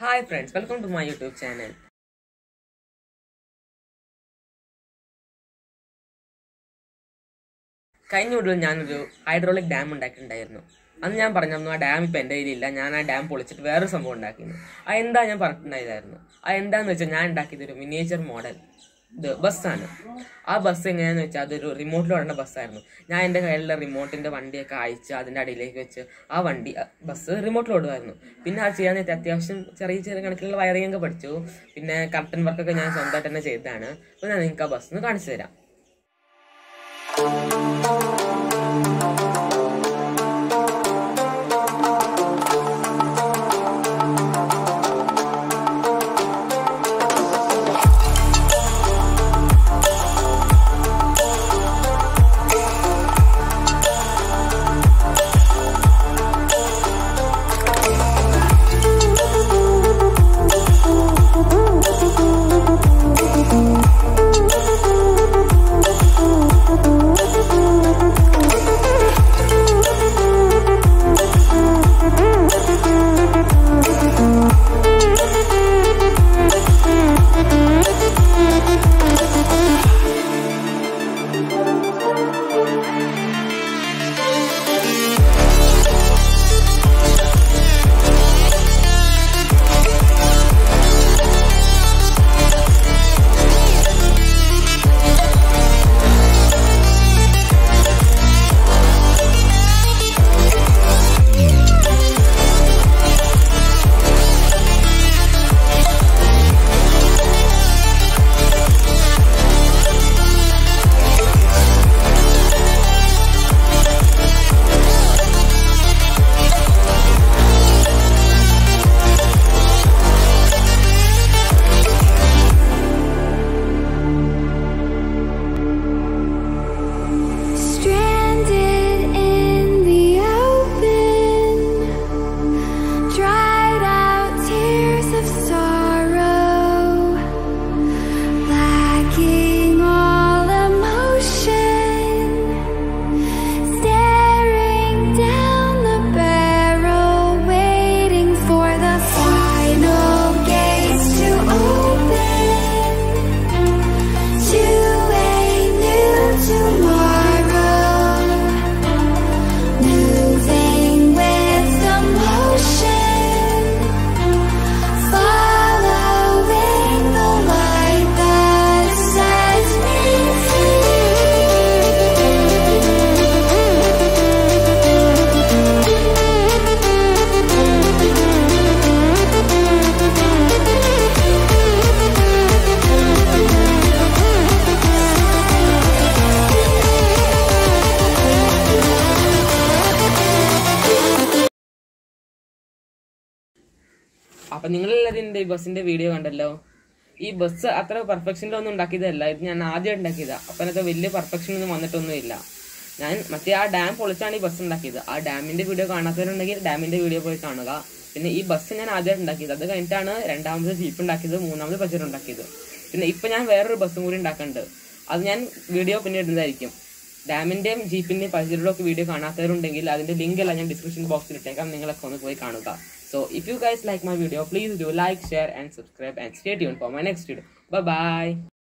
hi friends welcome to my YouTube channel കഴിഞ്ഞ വീഡിയോയിൽ ഞാനൊരു ഹൈഡ്രോളിക് ഡാം ഉണ്ടാക്കിയിട്ടുണ്ടായിരുന്നു അന്ന് ഞാൻ പറഞ്ഞിരുന്നു ആ ഡാം ഇപ്പം എൻ്റെ കയ്യിലില്ല ഞാൻ ആ ഡാം പൊളിച്ചിട്ട് വേറൊരു സംഭവം ഉണ്ടാക്കിയിരുന്നു ആ എന്താ ഞാൻ പറഞ്ഞിട്ടുണ്ടായിരുന്നു ആ എന്താന്ന് വെച്ചാൽ ഞാൻ ഉണ്ടാക്കിയത് ഒരു മിനിയേച്ചർ മോഡൽ ഇത് ബസ്സാണ് ആ ബസ് എങ്ങനെയാന്ന് വെച്ചാൽ അതൊരു റിമോട്ടിൽ ഓടുന്ന ബസ്സായിരുന്നു ഞാൻ എൻ്റെ കയ്യിലുള്ള റിമോട്ടിൻ്റെ വണ്ടിയൊക്കെ അയച്ച് അതിൻ്റെ അടിയിലേക്ക് വെച്ച് ആ വണ്ടി അ, ബസ് റിമോട്ടിൽ ഓടുമായിരുന്നു പിന്നെ അത് ചെയ്യാൻ നേരത്തെ അത്യാവശ്യം ചെറിയ ചെറിയ കണക്കിലുള്ള വയറിംഗ് ഒക്കെ പഠിച്ചു പിന്നെ കർട്ടൻ വർക്കൊക്കെ ഞാൻ സ്വന്തമായിട്ട് തന്നെ ചെയ്തതാണ് അപ്പോൾ ഞാൻ നിങ്ങൾക്ക് ആ ബസ് ഒന്ന് കാണിച്ചു തരാം Stranded in the open, dried out tears of sorrow, lacking all emotion, staring down the barrel, waiting for the final gates to open to a new tomorrow, moving with emotion, following the light that sets me അപ്പൊ നിങ്ങളെല്ലാവരും എൻ്റെ ഈ ബസ്സിന്റെ video കണ്ടല്ലോ ഈ bus അത്ര പെർഫെക്ഷനിലൊന്നും ഉണ്ടാക്കിയതല്ല ഇത് ഞാൻ ആദ്യം ഉണ്ടാക്കിയതാ അപ്പൊ അതിനകത്ത് വലിയ പെർഫെക്ഷൻ ഒന്നും വന്നിട്ടൊന്നുമില്ല ഞാൻ മറ്റേ ആ ഡാം പൊളിച്ചാണ് ഈ ബസ് ഉണ്ടാക്കിയത് ആ ഡാമിന്റെ വീഡിയോ കാണാത്തവരുണ്ടെങ്കിൽ ഡാമിന്റെ വീഡിയോ പോയി കാണുക പിന്നെ ഈ ബസ് ഞാൻ ആദ്യമായിട്ട് ഉണ്ടാക്കിയത് അത് കഴിഞ്ഞിട്ടാണ് രണ്ടാമത് ജീപ്പ് ഉണ്ടാക്കിയത് മൂന്നാമത് പച്ചർ ഉണ്ടാക്കിയത് പിന്നെ ഇപ്പൊ ഞാൻ വേറൊരു ബസ്സും കൂടി ഉണ്ടാക്കുന്നുണ്ട് അത് ഞാൻ വീഡിയോ പിന്നെ ഇടുന്നതായിരിക്കും ഡാമിന്റെയും ജീപ്പിന്റെയും പച്ചറിയുടെ ഒക്കെ വീഡിയോ കാണാത്തവരുണ്ടെങ്കിൽ അതിന്റെ ലിങ്ക് എല്ലാം ഞാൻ ഡിസ്ക്രിപ്ഷൻ ബോക്സിൽ ഇട്ടേക്കാം നിങ്ങളൊക്കെ ഒന്ന് പോയി കാണുക so if you guys like my video please do like share and subscribe and stay tune for my next video by